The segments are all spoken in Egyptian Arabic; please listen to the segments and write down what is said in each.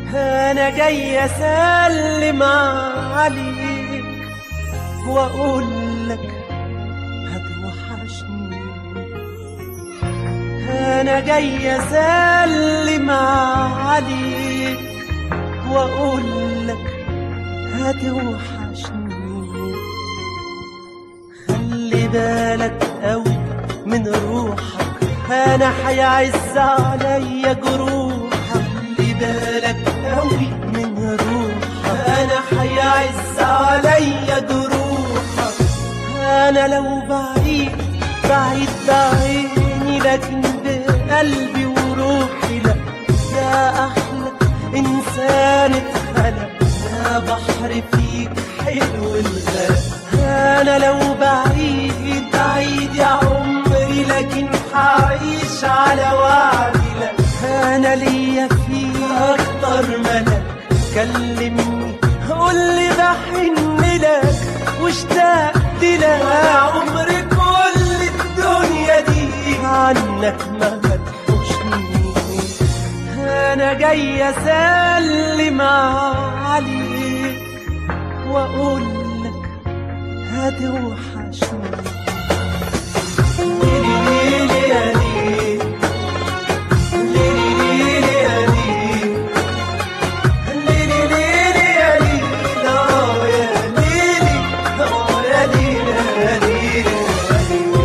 انا جاي اسلم عليك واقول لك هتوحشني انا جاي اسلم عليك واقول لك هتوحشني خلي بالك قوي من روحك انا هيعز عليا جروحك خلي بالك قوي من روحك انا هيعز عليا جروحك انا لو بعيد بعيد بعيني لكن بقلبي وروحي لا يا احلى انسان اتخلق يا بحر فيك حلو الغرق انا لو بعيد بعيد يا عمري لكن هعيش على وعدي لك انا ليا فيك اكتر ملك كلمني قولي بحن لك واشتقت لك يا عمري كل الدنيا دي عنك ما هتحوشني انا جاي اسلم عليك واقول لك هتوحشني ليلي ليلي يا ليل ليلي ليلي يا ليل ليلي ليلي يا ليل آه يا ليلي آه يا ليلي يا ليلي يا ليلي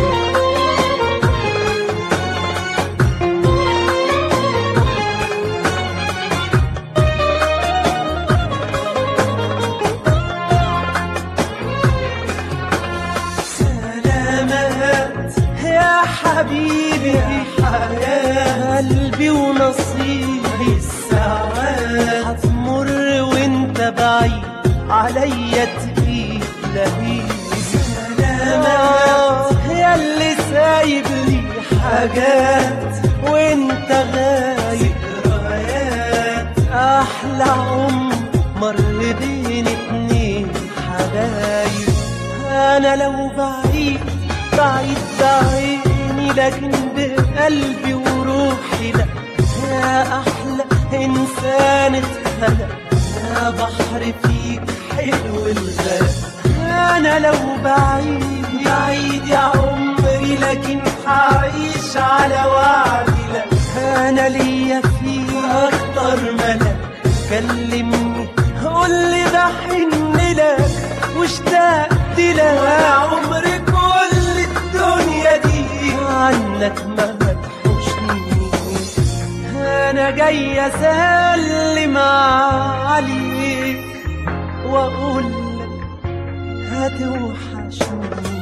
سلامات يا حبيبي يا قلبي ونصيبي الساعات هتمر وانت بعيد عليا تقيل لهيب سلامات يا اللي سايب لي حاجات وانت غايب ذكريات احلى عمر مر بين اتنين حبايب انا لو بعيد بعيد بعيني لكن بقلبي وروحي لا يا احلى انسان اتخلق يا بحر فيك حلو الغرق انا لو بعيد بعيد يا عمري لكن هعيش على وعدي لا انا ليا فيك اكتر ملك كلمني قولي بحن لك واشتقت لك يا عمري كل الدنيا دي عنك ما هتحوشني انا جاي اسلم عليك واقول لك هتوحشني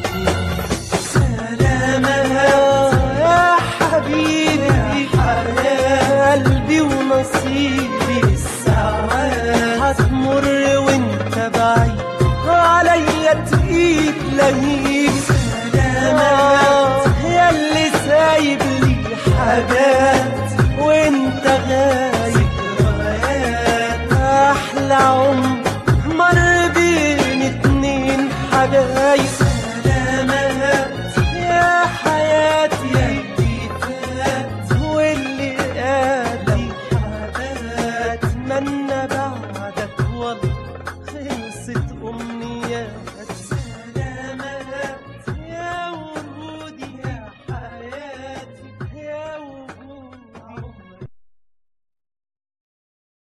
سلامات يا حبيبي يا قلبي ونصيبي الساعات هتمر وانت بعيد عليا تقيل لهيب سلامات يا اللي سايب لي حاجات وانت غايب ذكريات احلى عمر مر بين اتنين حبايب